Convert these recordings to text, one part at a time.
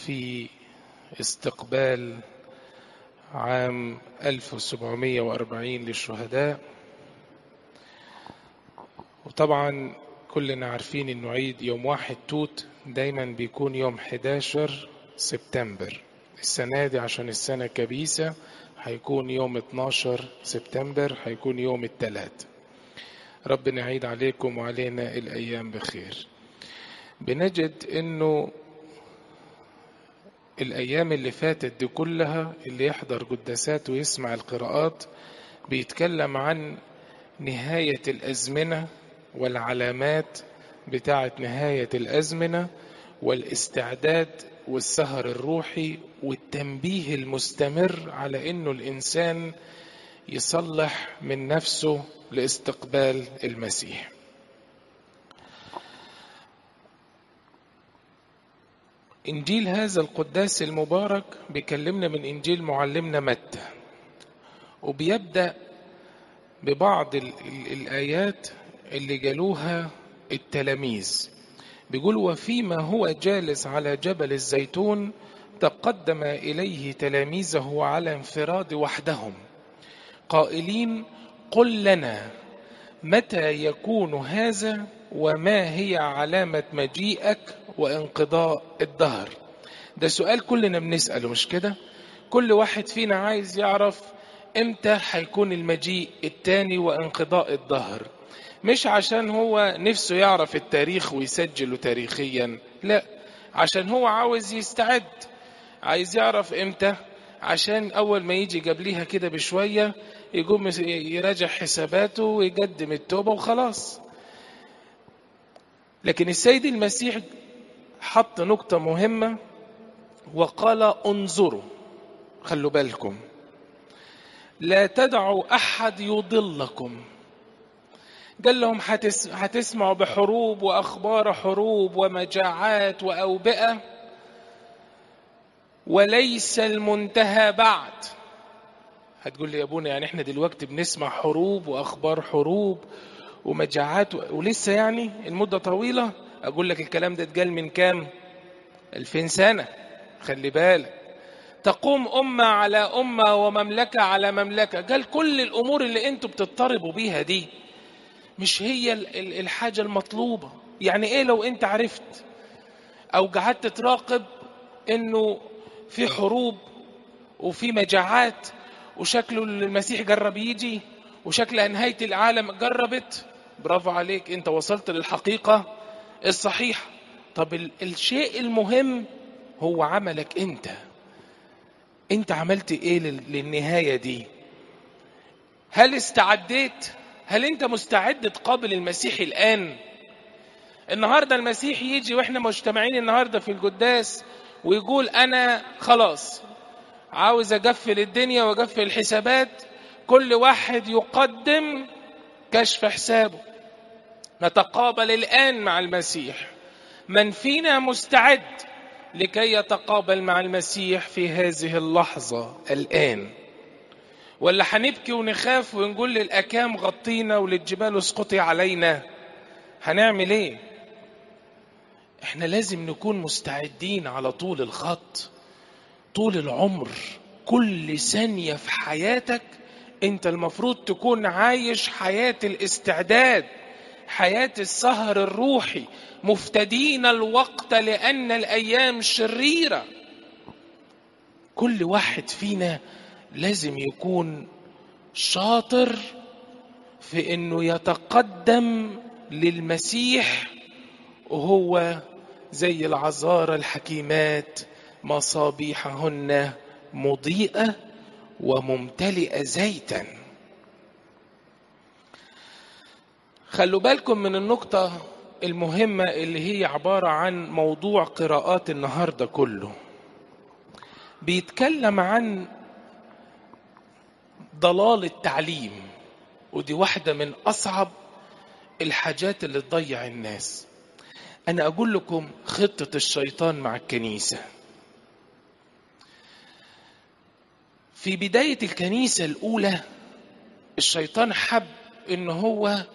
في استقبال عام 1740 للشهداء وطبعا كلنا عارفين انه عيد يوم واحد توت دايما بيكون يوم 11 سبتمبر السنة دي عشان السنة كبيسة هيكون يوم 12 سبتمبر هيكون يوم الثلاث ربنا يعيد عليكم وعلينا الأيام بخير بنجد انه الأيام اللي فاتت دي كلها اللي يحضر قداسات ويسمع القراءات بيتكلم عن نهاية الأزمنة والعلامات بتاعة نهاية الأزمنة والاستعداد والسهر الروحي والتنبيه المستمر على انه الانسان يصلح من نفسه لاستقبال المسيح انجيل هذا القداس المبارك بيكلمنا من انجيل معلمنا متى وبيبدا ببعض ال ال الايات اللي جالوها التلاميذ بيقول وفيما هو جالس على جبل الزيتون تقدم اليه تلاميذه على انفراد وحدهم قائلين قل لنا متى يكون هذا وما هي علامه مجيئك وانقضاء الدهر ده سؤال كلنا بنساله مش كده كل واحد فينا عايز يعرف امتى هيكون المجيء التاني وانقضاء الدهر مش عشان هو نفسه يعرف التاريخ ويسجله تاريخيا لا عشان هو عاوز يستعد عايز يعرف امتى عشان اول ما يجي قبليها كده بشوية يقوم يراجع حساباته ويقدم التوبة وخلاص لكن السيد المسيح حط نقطة مهمة وقال انظروا خلوا بالكم لا تدعوا احد يضلكم قال لهم هتس... هتسمعوا بحروب واخبار حروب ومجاعات واوبئه وليس المنتهى بعد هتقول لي يا ابونا يعني احنا دلوقتي بنسمع حروب واخبار حروب ومجاعات و... ولسه يعني المده طويله اقول لك الكلام ده اتقال من كام الفين سنه خلي بالك تقوم أمة على أمة ومملكة على مملكة قال كل الأمور اللي أنتوا بتضطربوا بيها دي مش هي الحاجة المطلوبة يعني إيه لو أنت عرفت أو قعدت تراقب إنه في حروب وفي مجاعات وشكله المسيح جرب يجي وشكل نهاية العالم جربت برافو عليك أنت وصلت للحقيقة الصحيحة طب الشيء المهم هو عملك أنت انت عملت ايه للنهاية دي هل استعديت هل انت مستعد تقابل المسيح الان النهاردة المسيح يجي واحنا مجتمعين النهاردة في القداس ويقول انا خلاص عاوز اقفل الدنيا واقفل الحسابات كل واحد يقدم كشف حسابه نتقابل الان مع المسيح من فينا مستعد لكي يتقابل مع المسيح في هذه اللحظة الآن ولا هنبكي ونخاف ونقول للأكام غطينا وللجبال اسقطي علينا هنعمل ايه احنا لازم نكون مستعدين على طول الخط طول العمر كل ثانية في حياتك انت المفروض تكون عايش حياة الاستعداد حياة السهر الروحي مفتدين الوقت لأن الأيام شريرة كل واحد فينا لازم يكون شاطر في انه يتقدم للمسيح وهو زي العذارى الحكيمات مصابيحهن مضيئة وممتلئة زيتا خلوا بالكم من النقطة المهمة اللي هي عبارة عن موضوع قراءات النهاردة كله بيتكلم عن ضلال التعليم ودي واحدة من أصعب الحاجات اللي تضيع الناس أنا أقول لكم خطة الشيطان مع الكنيسة في بداية الكنيسة الأولى الشيطان حب إن هو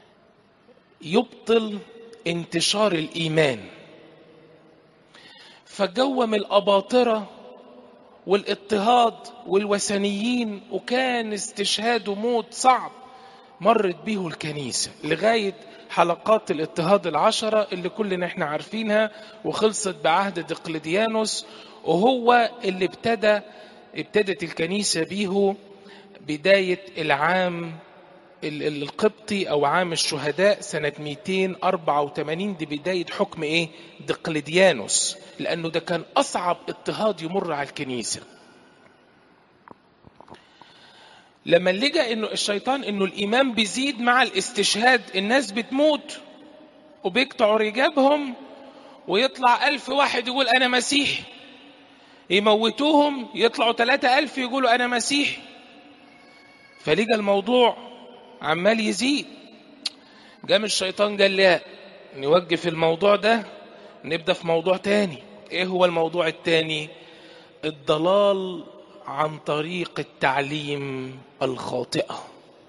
يبطل انتشار الإيمان فجوم الأباطرة والاضطهاد والوثنيين وكان استشهاد وموت صعب مرت بيه الكنيسة لغاية حلقات الاضطهاد العشرة اللي كلنا احنا عارفينها وخلصت بعهد دقلديانوس وهو اللي ابتدى ابتدت الكنيسة بيه بداية العام القبطي أو عام الشهداء سنة 284 دي بداية حكم إيه؟ دقلديانوس لأنه ده كان أصعب اضطهاد يمر على الكنيسة لما لجأ انه الشيطان انه الايمان بيزيد مع الاستشهاد الناس بتموت وبيقطعوا رجابهم ويطلع ألف واحد يقول أنا مسيحي يموتوهم يطلعوا ثلاثة ألف يقولوا أنا مسيحي فلجأ الموضوع عمال يزيد قام الشيطان قال لا نوقف الموضوع ده نبدأ في موضوع تاني ايه هو الموضوع التاني الضلال عن طريق التعليم الخاطئة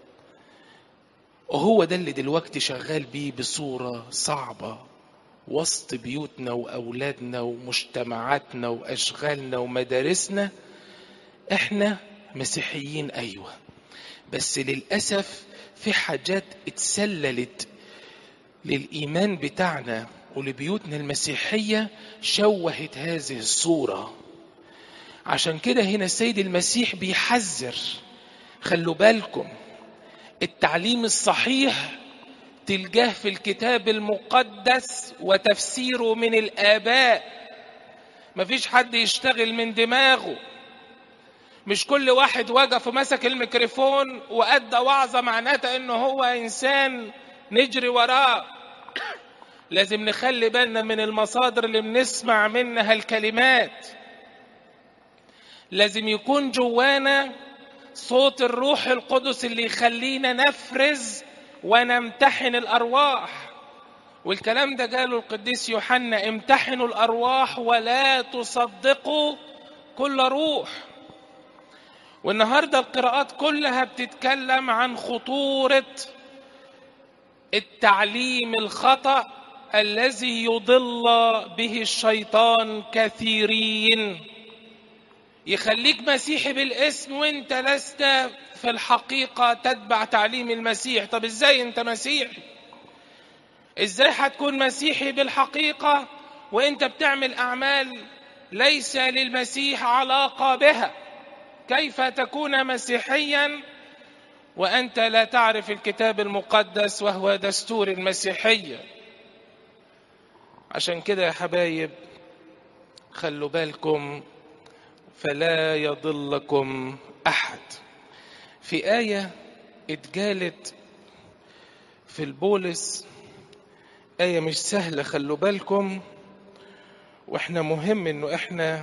وهو ده اللي دلوقتي شغال بيه بصورة صعبة وسط بيوتنا وأولادنا ومجتمعاتنا وأشغالنا ومدارسنا احنا مسيحيين أيوة بس للأسف في حاجات اتسللت للإيمان بتاعنا ولبيوتنا المسيحية شوهت هذه الصورة عشان كده هنا السيد المسيح بيحذر خلوا بالكم التعليم الصحيح تلقاه في الكتاب المقدس وتفسيره من الآباء مفيش حد يشتغل من دماغه مش كل واحد وقف ومسك الميكروفون وأدى وعظة معناتها إنه هو إنسان نجري وراه لازم نخلي بالنا من المصادر اللي بنسمع منها الكلمات لازم يكون جوانا صوت الروح القدس اللي يخلينا نفرز ونمتحن الارواح والكلام ده قاله القديس يوحنا امتحنوا الارواح ولا تصدقوا كل روح والنهارده القراءات كلها بتتكلم عن خطوره التعليم الخطا الذي يضل به الشيطان كثيرين يخليك مسيحي بالاسم وانت لست في الحقيقة تتبع تعليم المسيح طب ازاي انت مسيحي ازاي هتكون مسيحي بالحقيقة وانت بتعمل اعمال ليس للمسيح علاقة بها كيف تكون مسيحيا وانت لا تعرف الكتاب المقدس وهو دستور المسيحية عشان كده يا حبايب خلوا بالكم فلا يضلكم احد في ايه اتجالت في البولس ايه مش سهله خلوا بالكم واحنا مهم انه احنا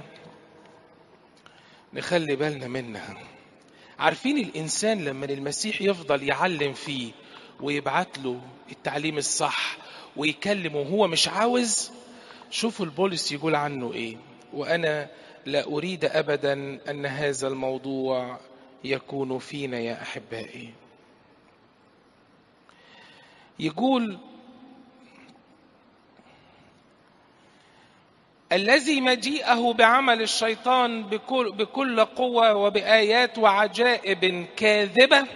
نخلي بالنا منها عارفين الانسان لما المسيح يفضل يعلم فيه ويبعت له التعليم الصح ويكلمه وهو مش عاوز شوفوا البولس يقول عنه ايه وانا لا اريد ابدا ان هذا الموضوع يكون فينا يا احبائي يقول الذي مجيئه بعمل الشيطان بكل, بكل قوه وبايات وعجائب كاذبه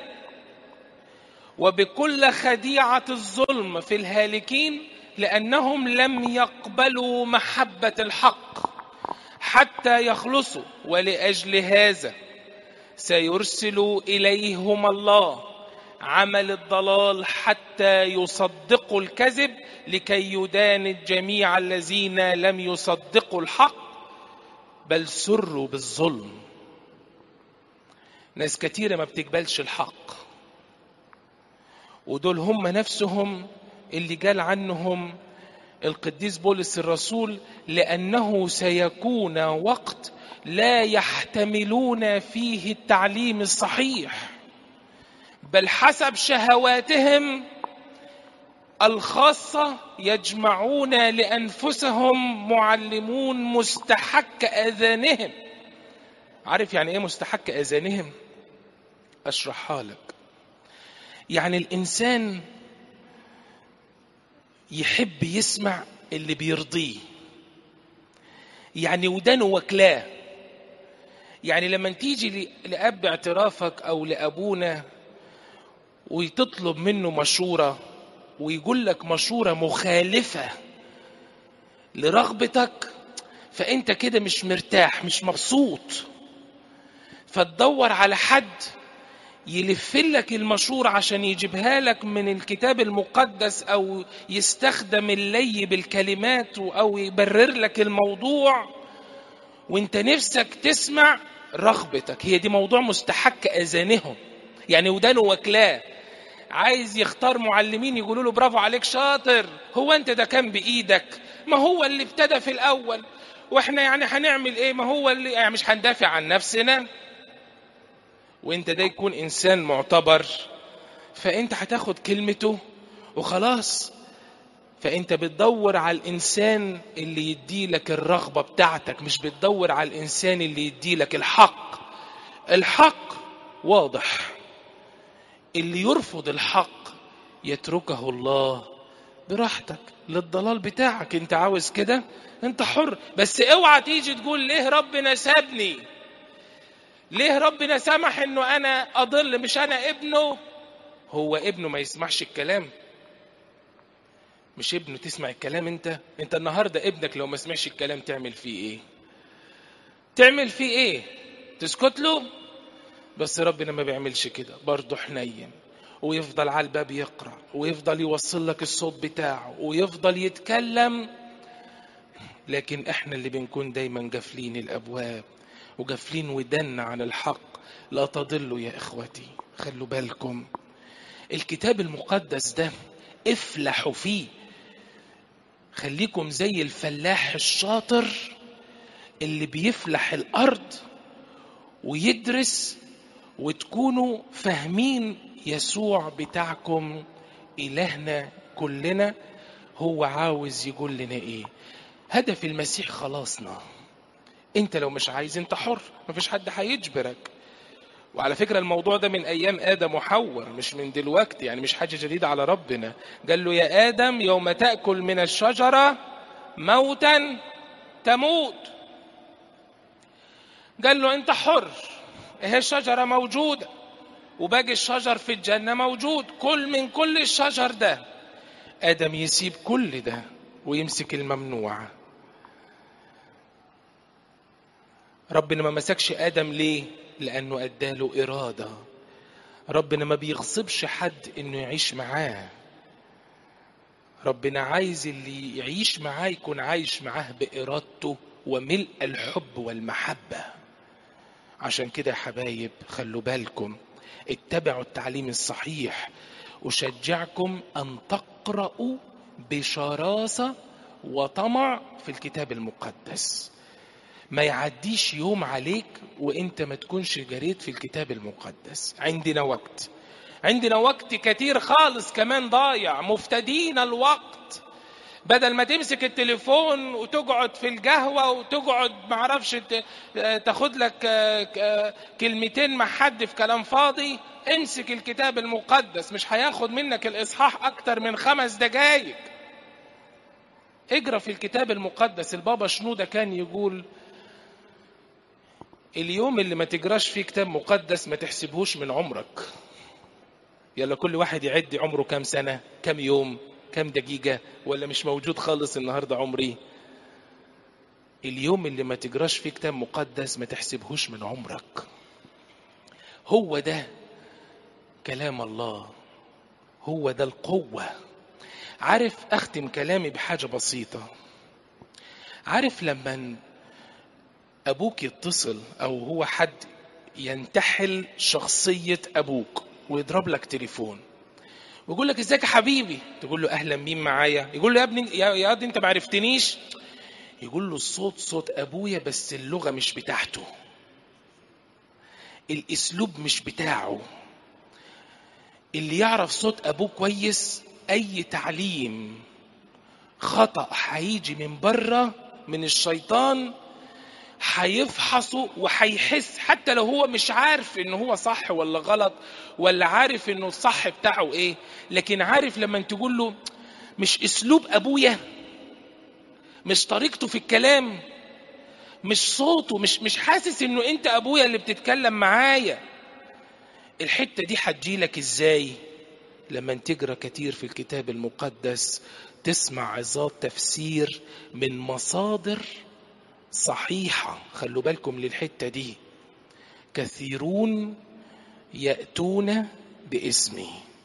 وبكل خديعه الظلم في الهالكين لانهم لم يقبلوا محبه الحق حتى يخلصوا ولاجل هذا سيرسل اليهم الله عمل الضلال حتى يصدقوا الكذب لكي يدان الجميع الذين لم يصدقوا الحق بل سروا بالظلم ناس كتيره ما بتقبلش الحق ودول هم نفسهم اللي قال عنهم القديس بولس الرسول لانه سيكون وقت لا يحتملون فيه التعليم الصحيح بل حسب شهواتهم الخاصه يجمعون لانفسهم معلمون مستحك اذانهم عارف يعني ايه مستحك اذانهم اشرحها لك يعني الانسان يحب يسمع اللي بيرضيه يعني ودانه وكلاه يعني لما تيجي لأب اعترافك أو لأبونا وتطلب منه مشورة ويقول لك مشورة مخالفة لرغبتك فأنت كده مش مرتاح مش مبسوط فتدور على حد يلف لك المشورة عشان يجيبها لك من الكتاب المقدس أو يستخدم اللي بالكلمات أو يبرر لك الموضوع وانت نفسك تسمع رغبتك هي دي موضوع مستحق أذانهم يعني ودانه وكلاه عايز يختار معلمين يقولوا له برافو عليك شاطر هو انت ده كان بايدك ما هو اللي ابتدى في الاول واحنا يعني هنعمل ايه ما هو اللي يعني مش هندافع عن نفسنا وانت ده يكون انسان معتبر فانت هتاخد كلمته وخلاص فانت بتدور على الانسان اللي يديلك الرغبة بتاعتك مش بتدور على الانسان اللي يديلك الحق الحق واضح اللي يرفض الحق يتركه الله براحتك للضلال بتاعك انت عاوز كده انت حر بس اوعى تيجي تقول ليه ربنا سابني ليه ربنا سمح انه انا اضل مش انا ابنه هو ابنه ما يسمعش الكلام مش ابنه تسمع الكلام انت انت النهارده ابنك لو ما سمعش الكلام تعمل فيه ايه تعمل فيه ايه تسكت له بس ربنا ما بيعملش كده برضه حنين ويفضل على الباب يقرا ويفضل يوصل لك الصوت بتاعه ويفضل يتكلم لكن احنا اللي بنكون دايما قافلين الابواب وقافلين ودنا عن الحق لا تضلوا يا اخوتي خلوا بالكم الكتاب المقدس ده افلحوا فيه خليكم زي الفلاح الشاطر اللي بيفلح الارض ويدرس وتكونوا فاهمين يسوع بتاعكم إلهنا كلنا هو عاوز يقول لنا إيه هدف المسيح خلاصنا انت لو مش عايز انت حر مفيش حد هيجبرك وعلى فكرة الموضوع ده من أيام آدم وحواء مش من دلوقتي يعني مش حاجة جديدة على ربنا قال له يا آدم يوم تأكل من الشجرة موتا تموت قال له أنت حر هي الشجرة موجودة وباقي الشجر في الجنة موجود كل من كل الشجر ده آدم يسيب كل ده ويمسك الممنوع ربنا ما مسكش آدم ليه؟ لأنه أداله إرادة ربنا ما بيغصبش حد إنه يعيش معاه ربنا عايز اللي يعيش معاه يكون عايش معاه بإرادته وملء الحب والمحبة عشان كده يا حبايب خلوا بالكم اتبعوا التعليم الصحيح أشجعكم أن تقرأوا بشراسة وطمع في الكتاب المقدس ما يعديش يوم عليك وانت ما تكونش جريت في الكتاب المقدس عندنا وقت عندنا وقت كتير خالص كمان ضايع مفتدين الوقت بدل ما تمسك التليفون وتقعد في القهوة وتقعد معرفش تاخد لك كلمتين مع حد في كلام فاضي امسك الكتاب المقدس مش هياخد منك الإصحاح أكتر من خمس دقايق اقرا في الكتاب المقدس البابا شنودة كان يقول اليوم اللي ما تجراش فيه كتاب مقدس ما تحسبهوش من عمرك يلا كل واحد يعد عمره كام سنة كام يوم كام دقيقة ولا مش موجود خالص النهاردة عمري اليوم اللي ما تجراش فيه كتاب مقدس ما تحسبهوش من عمرك هو ده كلام الله هو ده القوة عارف أختم كلامي بحاجة بسيطة عارف لما أبوك يتصل أو هو حد ينتحل شخصية أبوك ويضرب لك تليفون ويقول لك ازيك يا حبيبي تقول له اهلا مين معايا يقول له يا ابني يا يا انت ما عرفتنيش يقول له الصوت صوت ابويا بس اللغه مش بتاعته الاسلوب مش بتاعه اللي يعرف صوت ابوه كويس اي تعليم خطا هيجي من بره من الشيطان هيفحصه وهيحس حتى لو هو مش عارف ان هو صح ولا غلط ولا عارف انه الصح بتاعه ايه لكن عارف لما تقول له مش اسلوب ابويا مش طريقته في الكلام مش صوته مش مش حاسس انه انت ابويا اللي بتتكلم معايا الحته دي هتجيلك ازاي لما تقرا كتير في الكتاب المقدس تسمع عظات تفسير من مصادر صحيحه خلوا بالكم للحته دي كثيرون ياتون باسمي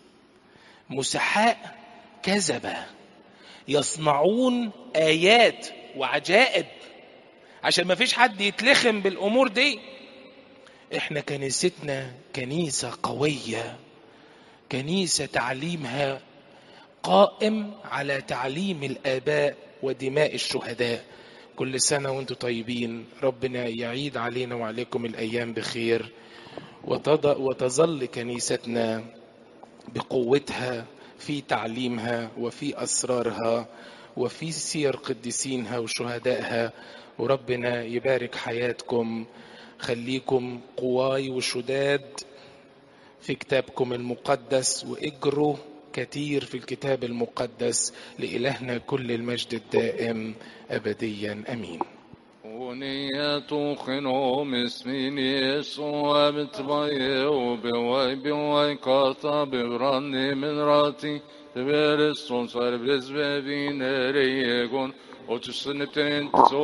مسحاء كذبه يصنعون ايات وعجائب عشان ما فيش حد يتلخم بالامور دي احنا كنيستنا كنيسه قويه كنيسه تعليمها قائم على تعليم الاباء ودماء الشهداء كل سنه وانتم طيبين ربنا يعيد علينا وعليكم الايام بخير وتظل كنيستنا بقوتها في تعليمها وفي اسرارها وفي سير قديسينها وشهدائها وربنا يبارك حياتكم خليكم قواي وشداد في كتابكم المقدس واجروا كتير في الكتاب المقدس لإلهنا كل المجد الدائم أبديا أمين ونية خنهم اسمين يسوع بتباي وبواي بواي كاتا ببراني من راتي تبرستون صار برزبين ريقون وتسنتين